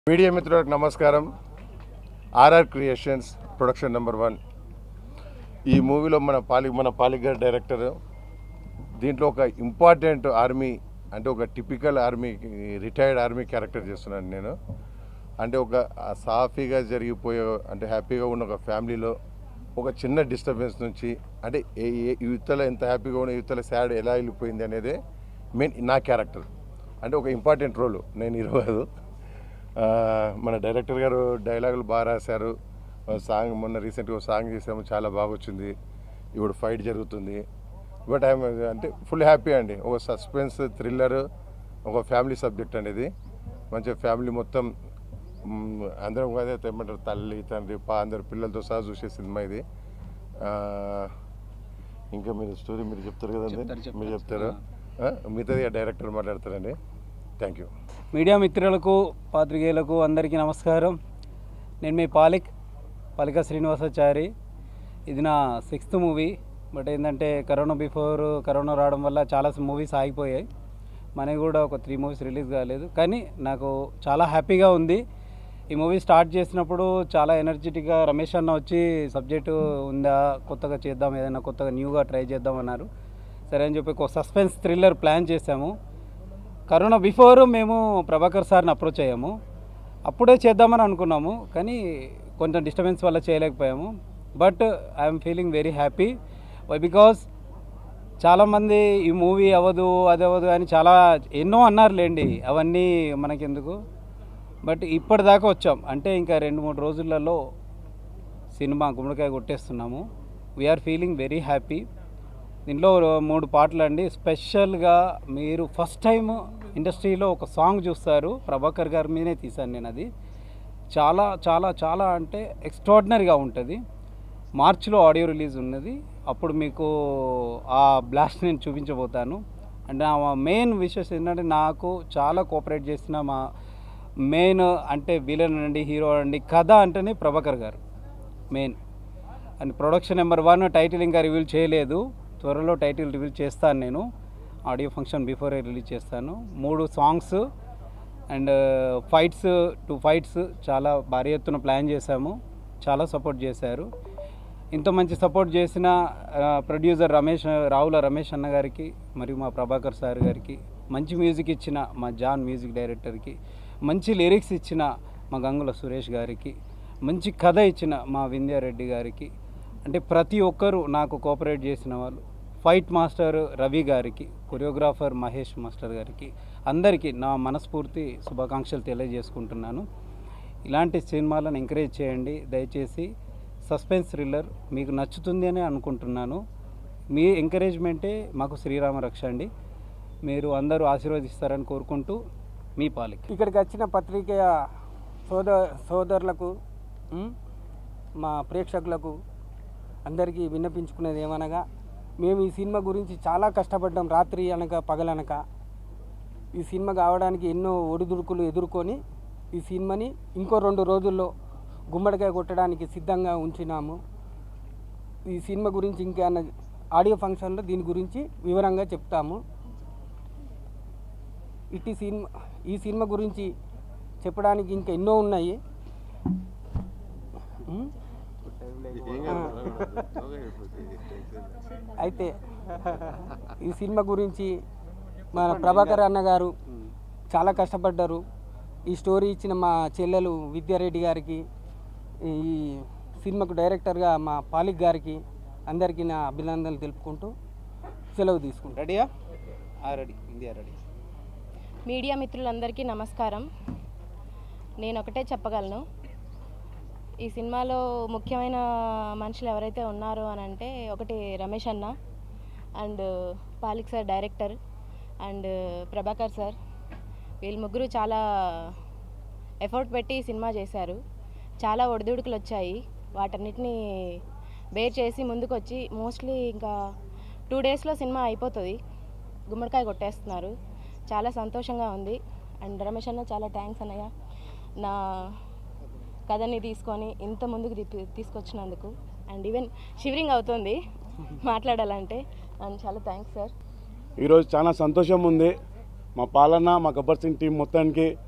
Media మిత్రులకు నమస్కారం RR creations production number one ఈ మూవీలో మన పాలి మన పాలిక్ గారి డైరెక్టర్ దీంట్లో ఒక ఇంపార్టెంట్ ఆర్మీ అంటే ఒక typical army retired army character చేస్తున్నాను నేను అంటే ఒక సాఫీగా జరిగిపోయే అంటే హ్యాపీగా ఉన్న ఒక ఫ్యామిలీలో ఒక చిన్న డిస్టర్బెన్స్ నుంచి అంటే ఏ ఏ యువతలో ఎంత హ్యాపీగా ఉన్న యువతలో సాడ్ ఎలా వెళ్ళిపోయింది అనేది మెయిన్ నా క్యారెక్టర్ అంటే ఒక ఇంపార్టెంట్ రోల్ నేను ఇరవదు ఆ, మన డైరెక్టర్ గారు డైలాగులు బాగా రాశారు ఆ, సాంగ్ మొన్న రీసెంట్గా ఒక సాంగ్ చేసాము చాలా బాగా వచ్చింది ఇప్పుడు ఫైట్ జరుగుతుంది బట్ ఐఎమ్ అంటే ఫుల్ హ్యాపీ అండి ఒక సస్పెన్స్ థ్రిల్లర్ ఒక ఫ్యామిలీ సబ్జెక్ట్ అనేది మంచిగా ఫ్యామిలీ మొత్తం మ్, అందరం అదే ఏమంటారు తల్లి తండ్రి పా అందరు పిల్లలతో సహా చూసే సినిమా ఇది ఆ, ఇంకా మీరు స్టోరీ మీరు చెప్తారు కదండి చెప్తారు, చెప్తారు. మీరు చెప్తారు మిగతాది డైరెక్టర్ మాట్లాడతారండి థ్యాంక్ యూ మీడియా మిత్రులకు పాత్రికేయులకు అందరికీ నమస్కారం నేను మీ పాలిక్ పాలిక శ్రీనివాసాచారి ఇది నా సిక్స్త్ మూవీ బట్ ఏంటంటే కరోనా బిఫోర్ కరోనా రావడం వల్ల చాలా మూవీస్ ఆగిపోయాయి మనకి కూడా ఒక త్రీ మూవీస్ రిలీజ్ కాలేదు కానీ నాకు చాలా హ్యాపీగా ఉంది ఈ మూవీ స్టార్ట్ చేసినప్పుడు చాలా ఎనర్జెటిక్గా రమేష్ అన్న వచ్చి సబ్జెక్టు ఉందా కొత్తగా చేద్దాం ఏదైనా కొత్తగా న్యూగా ట్రై చేద్దాం అన్నారు సరే అని చెప్పి ఒక సస్పెన్స్ థ్రిల్లర్ ప్లాన్ చేశాము కరోనా బిఫోర్ మేము ప్రభాకర్ సార్ని అప్రోచ్ అయ్యాము అప్పుడే చేద్దామని అనుకున్నాము కానీ కొంచెం డిస్టర్బెన్స్ వల్ల చేయలేకపోయాము but I'm feeling very happy why because చాలామంది ఈ మూవీ అవ్వదు అది అవ్వదు అని చాలా ఎన్నో అన్నారులేండి అవన్నీ మనకెందుకు బట్ ఇప్పటిదాకా వచ్చాం అంటే ఇంకా రెండు మూడు రోజులలో సినిమా గుమ్మడికాయ కొట్టేస్తున్నాము వీఆర్ ఫీలింగ్ వెరీ హ్యాపీ దీంట్లో మూడు పాటలు అండి స్పెషల్గా మీరు ఫస్ట్ టైం ఇండస్ట్రీలో ఒక సాంగ్ చూస్తారు ప్రభాకర్ గారి మీదనే తీశాను నేను అది చాలా చాలా చాలా అంటే ఎక్స్ట్రాడినరీగా ఉంటుంది మార్చిలో ఆడియో రిలీజ్ ఉన్నది అప్పుడు మీకు ఆ బ్లాస్ట్ నేను చూపించబోతాను అండ్ నా మెయిన్ విషయస్ ఏంటంటే నాకు చాలా కోఆపరేట్ చేసిన మా మెయిన్ అంటే విలన్ అండి హీరో అండి కథ అంటేనే Prabhakar garu main and production number one title ఇంకా రివీల్ చేయలేదు త్వరలో టైటిల్ రివీల్ చేస్తాను నేను ఆడియో ఫంక్షన్ బిఫోరే రిలీజ్ చేస్తాను మూడు songs and fights two fights చాలా భారీ ఎత్తున ప్లాన్ చేశాము చాలా సపోర్ట్ చేశారు ఇంత మంచి సపోర్ట్ చేసిన ప్రొడ్యూసర్ రమేష్ రావుల రమేష్ అన్న గారికి మరియు మా ప్రభాకర్ సార్ గారికి మంచి మ్యూజిక్ ఇచ్చిన మా జాన్ మ్యూజిక్ డైరెక్టర్కి మంచి లిరిక్స్ ఇచ్చిన మా గంగుల సురేష్ గారికి మంచి కథ ఇచ్చిన మా వింధ్యారెడ్డి గారికి అంటే ప్రతి ఒక్కరూ నాకు కోఆపరేట్ చేసిన వాళ్ళు ఫైట్ మాస్టర్ రవి గారికి కొరియోగ్రాఫర్ మహేష్ మాస్టర్ గారికి అందరికీ నా మనస్ఫూర్తి శుభాకాంక్షలు తెలియజేసుకుంటున్నాను ఇలాంటి సినిమాలను ఎంకరేజ్ చేయండి దయచేసి సస్పెన్స్ థ్రిల్లర్ మీకు నచ్చుతుంది అని అనుకుంటున్నాను మీ ఎంకరేజ్మెంటే మాకు శ్రీరామ రక్ష అండి మీరు అందరూ ఆశీర్వదిస్తారని కోరుకుంటూ మీ పాలిక్ ఇక్కడికి వచ్చిన పత్రికేయ సోదర సోదరులకు ఉమ్, మా ప్రేక్షకులకు అందరికీ విన్నపించుకునేది ఏమనగా మేము ఈ సినిమా గురించి చాలా కష్టపడ్డాం రాత్రి అనక పగలనక ఈ సినిమా కావడానికి ఎన్నో ఒడిదుడుకులు ఎదుర్కొని ఈ సినిమాని ఇంకో రెండు రోజుల్లో గుమ్మడికాయ కొట్టడానికి సిద్ధంగా ఉంచినాము ఈ సినిమా గురించి ఇంకా ఆడియో ఫంక్షన్లో దీని గురించి వివరంగా చెప్తాము ఇట్టి సినిమా ఈ సినిమా గురించి చెప్పడానికి ఇంకా ఎన్నో ఉన్నాయి ఉమ్, అయితే ఈ సినిమా గురించి మన ప్రభాకర్ అన్న గారు చాలా కష్టపడ్డారు ఈ స్టోరీ ఇచ్చిన మా చెల్లెలు విద్యారెడ్డి గారికి ఈ సినిమాకు డైరెక్టర్గా మా పాలిక్ గారికి అందరికీ నా అభినందనలు తెలుపుకుంటూ సెలవు తీసుకుంటాను రెడీయా రెడీ ఇండియా రెడీ మీడియా మిత్రులందరికీ నమస్కారం నేను ఒకటే చెప్పగలను ఈ సినిమాలో ముఖ్యమైన మనుషులు ఎవరైతే ఉన్నారో అని అంటే ఒకటి రమేష్ అన్న and Palik sir director and Prabhakar sir వీళ్ళు ముగ్గురు చాలా ఎఫర్ట్ పెట్టి ఈ సినిమా చేశారు చాలా ఒడిదుడుకులు వచ్చాయి వాటన్నిటిని బేర్ చేసి ముందుకు వచ్చి మోస్ట్లీ ఇంకా టూ డేస్లో సినిమా అయిపోతుంది గుమ్మడికాయ కొట్టేస్తున్నారు చాలా సంతోషంగా ఉంది అండ్ రమేష్ అన్న చాలా థ్యాంక్స్ అన్నయ్య నా కథని తీసుకొని ఇంత ముందుకు తీ- తీసుకొచ్చినందుకు అండ్ ఈవెన్ షివరింగ్ అవుతుంది మాట్లాడాలంటే అండ్ చాలా థ్యాంక్స్ సార్ ఈరోజు చాలా సంతోషం ఉంది మా పాలన మా గబ్బర్ సింగ్ టీం మొత్తానికి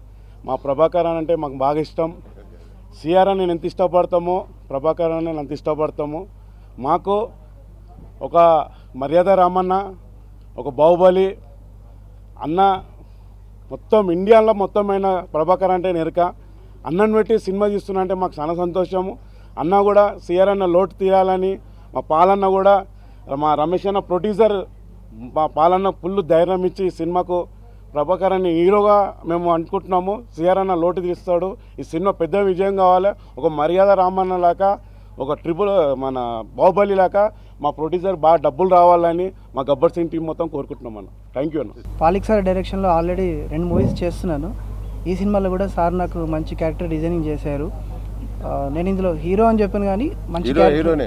మా ప్రభాకర్ అని అంటే మాకు బాగా ఇష్టం సిఆర్ అని నేను ఎంత ఇష్టపడతామో ప్రభాకర్ అని నేను అంత ఇష్టపడతాము మాకు ఒక మర్యాద రామన్న ఒక బాహుబలి అన్న మొత్తం ఇండియాలో మొత్తమైన ప్రభాకర్ అంటే నెరక అన్నను పెట్టి సినిమా తీస్తున్నా అంటే మాకు చాలా సంతోషము అన్న కూడా సిఆర్ అన్న లోటు తీరాలని మా పాలన్న కూడా మా రమేష్ అన్న ప్రొడ్యూసర్ మా పాలన్న ఫుల్ ధైర్యం ఇచ్చి ఈ సినిమాకు ప్రభాకర్ అని హీరోగా మేము అనుకుంటున్నాము సిఆర్ అన్న లోటు తీస్తాడు ఈ సినిమా పెద్ద విజయం కావాలి ఒక మర్యాద రామన్న లాగా ఒక ట్రిపుల్ మన బాహుబలి లాగా మా ప్రొడ్యూసర్ బాగా డబ్బులు రావాలని మా గబ్బర్ సింగ్ టీం మొత్తం కోరుకుంటున్నాం అన్న థ్యాంక్ యూ అన్న పాలిక్ సార్ డైరెక్షన్లో ఆల్రెడీ రెండు మూవీస్ చేస్తున్నాను ఈ సినిమాలో కూడా సార్ నాకు మంచి క్యారెక్టర్ డిజైనింగ్ చేశారు ఆ, నేను ఇందులో హీరో అని చెప్పాను కానీ మంచి హీరో character- హీరోనే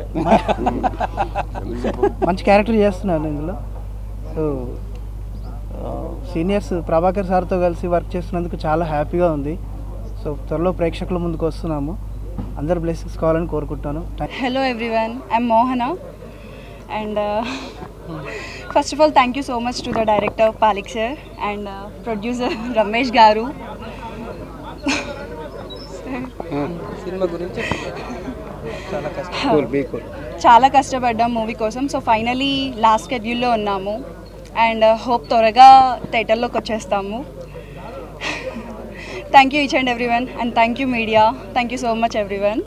మంచి క్యారెక్టర్ చేస్తున్నాను ఇందులో సో సీనియర్స్ ప్రభాకర్ సార్తో కలిసి వర్క్ చేస్తున్నందుకు చాలా హ్యాపీగా ఉంది సో త్వరలో ప్రేక్షకుల ముందుకు వస్తున్నాము అందరు బ్లెస్సింగ్స్ కావాలని కోరుకుంటున్నాను thank Hello everyone, I'm Mohana and uh, first of all thank you so much to the director Palik sir and uh, producer Ramesh Garu. సినిమా గురించి చాలా కష్టం చాలా కష్టపడ్డాం మూవీ కోసం సో ఫైనలీ లాస్ట్ షెడ్యూల్లో ఉన్నాము అండ్ హోప్ త్వరగా థియేటర్లోకి వచ్చేస్తాము thank you each and every one and thank you media thank you so much every one